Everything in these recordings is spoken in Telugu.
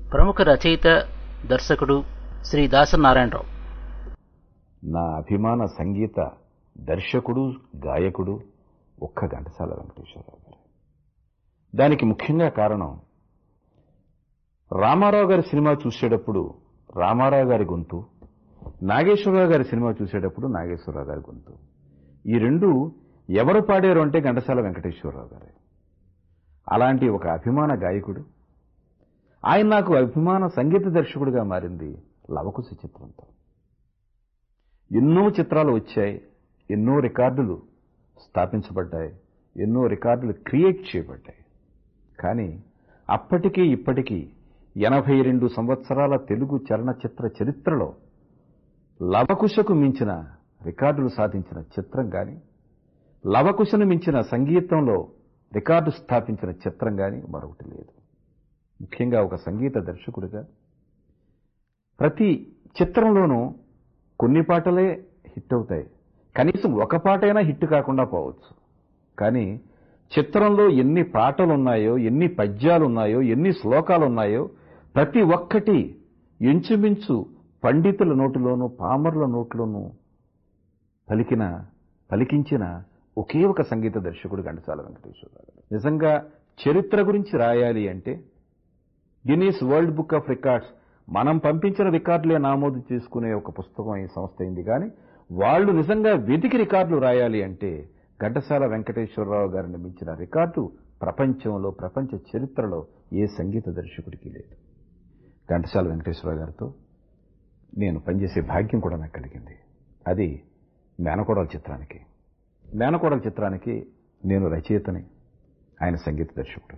ప్రముఖ రచయిత దర్శకుడు శ్రీ దాసరి నారాయణరావు నా అభిమాన సంగీత దర్శకుడు గాయకుడు ఒక్క ఘంటసాల వెంకటేశ్వరరావు గారు దానికి ముఖ్యంగా కారణం రామారావు గారి సినిమా చూసేటప్పుడు రామారావు గారి గొంతు నాగేశ్వరరావు గారి సినిమా చూసేటప్పుడు నాగేశ్వరరావు గారి గొంతు ఈ రెండు ఎవరు పాడారు అంటే ఘంటసాల వెంకటేశ్వరరావు గారే అలాంటి ఒక అభిమాన గాయకుడు ఆయన నాకు అభిమాన సంగీత దర్శకుడిగా మారింది లవకుశ చిత్రంతో ఎన్నో చిత్రాలు వచ్చాయి ఎన్నో రికార్డులు స్థాపించబడ్డాయి ఎన్నో రికార్డులు క్రియేట్ చేయబడ్డాయి కానీ అప్పటికీ ఇప్పటికీ ఎనభై రెండు సంవత్సరాల తెలుగు చలనచిత్ర చరిత్రలో లవకుశకు మించిన రికార్డులు సాధించిన చిత్రం కానీ లవకుశను మించిన సంగీతంలో రికార్డు స్థాపించిన చిత్రం కానీ మరొకటి లేదు ముఖ్యంగా ఒక సంగీత దర్శకుడిగా ప్రతి చిత్రంలోనూ కొన్ని పాటలే హిట్ అవుతాయి కనీసం ఒక పాటైనా హిట్ కాకుండా పోవచ్చు కానీ చిత్రంలో ఎన్ని పాటలు ఉన్నాయో ఎన్ని పద్యాలు ఉన్నాయో ఎన్ని శ్లోకాలు ఉన్నాయో ప్రతి ఒక్కటి ఎంచుమించు పండితుల నోటిలోనూ పామర్ల నోట్లోనూ పలికిన పలికించిన ఒకే ఒక సంగీత దర్శకుడు ఘంటసాల వెంకటేశ్వరరావు గారు నిజంగా చరిత్ర గురించి రాయాలి అంటే Guinness world book of records మనం పంపించిన రికార్డులే నామోదు చేసుకునే ఒక పుస్తకం ఈ సంస్థ అయింది కానీ వాళ్ళు నిజంగా వెతికి రికార్డులు రాయాలి అంటే ఘంటసాల వెంకటేశ్వరరావు గారిని మించిన రికార్డు ప్రపంచంలో ప్రపంచ చరిత్రలో ఏ సంగీత దర్శకుడికి లేదు ఘంటసాల వెంకటేశ్వరరావు గారితో నేను పనిచేసే భాగ్యం కూడా నాకు కలిగింది అది మేనకోడల చిత్రానికి మేనకోడల చిత్రానికి నేను రచయితని ఆయన సంగీత దర్శకుడు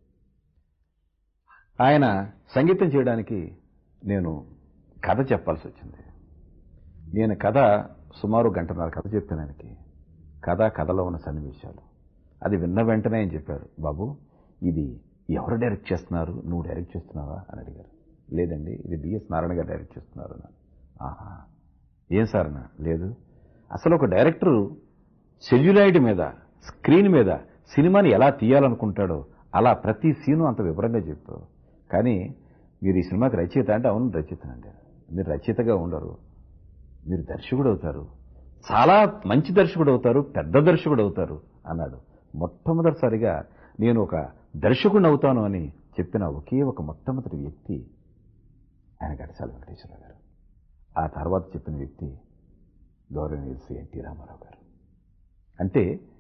ఆయన సంగీతం చేయడానికి నేను కథ చెప్పాల్సి వచ్చింది నేను కథ సుమారు గంటన్నర కథ చెప్పాను ఆయనకి కథ కథలో ఉన్న సన్నివేశాలు అది విన్న వెంటనే ఆయన చెప్పారు బాబు ఇది ఎవరు డైరెక్ట్ చేస్తున్నారు నువ్వు డైరెక్ట్ చేస్తున్నావా అని అడిగారు లేదండి ఇది బిఎస్ నారాయణ గారు డైరెక్ట్ చేస్తున్నారు అన్నాను ఆహా ఏం సార్ అన్న లేదు అసలు ఒక డైరెక్టరు సెల్యులాయిడ్ మీద స్క్రీన్ మీద సినిమాని ఎలా తీయాలనుకుంటాడో అలా ప్రతి సీను అంత వివరంగా చెప్పావు కానీ మీరు ఈ సినిమాకి రచయిత అంటే అవును రచయితనండి మీరు రచయితగా ఉండరు మీరు దర్శకుడు అవుతారు చాలా మంచి దర్శకుడు అవుతారు పెద్ద దర్శకుడు అవుతారు అన్నాడు మొట్టమొదటిసారిగా నేను ఒక దర్శకుడిని అవుతాను అని చెప్పిన ఒకే ఒక మొట్టమొదటి వ్యక్తి ఆయన ఘటసాల వెంకటేశ్వర గారు ఆ తర్వాత చెప్పిన వ్యక్తి గౌరవనీయులు శ్రీ ఎన్టీ రామారావు గారు అంటే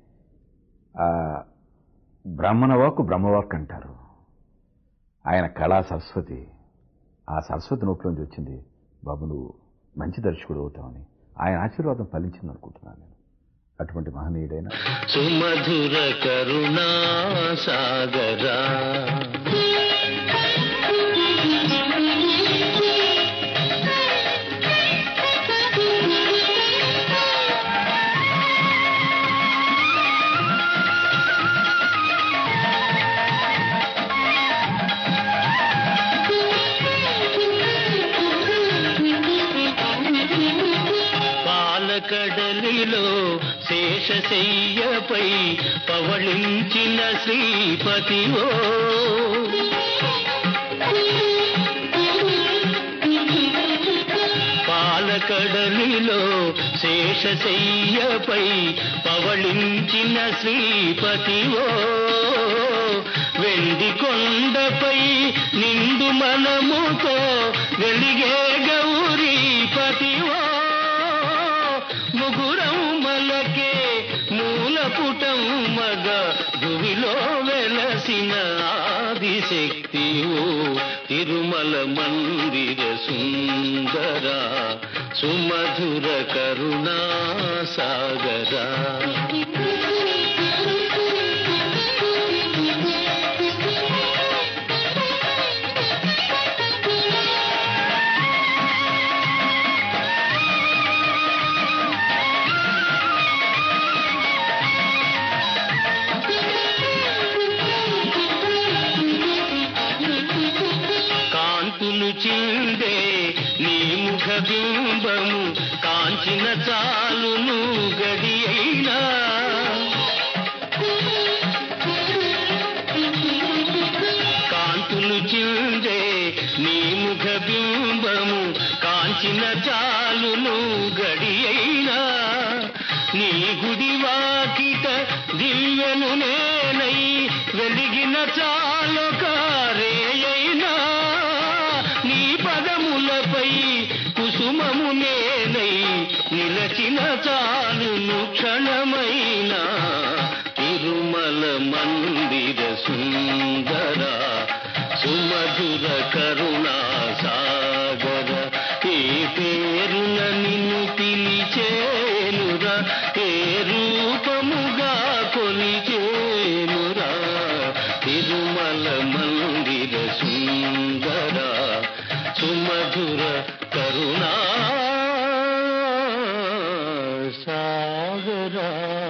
బ్రాహ్మణ వాక్కు బ్రహ్మవాక్ అంటారు ఆయన కళా సరస్వతి ఆ సరస్వతి నోట్లోంచి వచ్చింది బాబు నువ్వు మంచి దర్శకుడు అవుతావని ఆయన ఆశీర్వాదం ఫలించింది అనుకుంటున్నాను నేను అటువంటి మహనీయుడైన సుమధుర కరుణా సాగరా పాలకడలిలో శేషశయ్యపై పవళించిన శ్రీపతివో పాలకడలిలో శేషశయ్యపై పవళించిన శ్రీపతివో వెండి కొండపై నిండు మనముతో వెలిగే గౌరీ పతివో ముగురం మలకే మూలపుటం మగ భువిలో వెలసిన ఆదిశక్తివు తిరుమల మందిర సుందర సుమధుర కరుణా సాగరా కాంతులు చిందే నీ ముఖ బింబము కాంచిన చాలును గడి అయినా కాంతులు చిందే నీ ముఖ బింబము కాంచిన చాలును గడి అయినా నీ గుడి వాకిట దివ్యను నేనై వెలిగిన చాలొక రేయైనా నీ పదములపై కుసుమము నేనై నిలచిన చాలును క్షణమైన తిరుమల మందిర సుందర సుమధుర కరుణా సాగర ఏ పేరున నిన్ను పిలిచేనురా ఏ రూపముగా కొలిచేనురా తిరుమల మందిర సుందర సుమధుర కరుణా సాగరా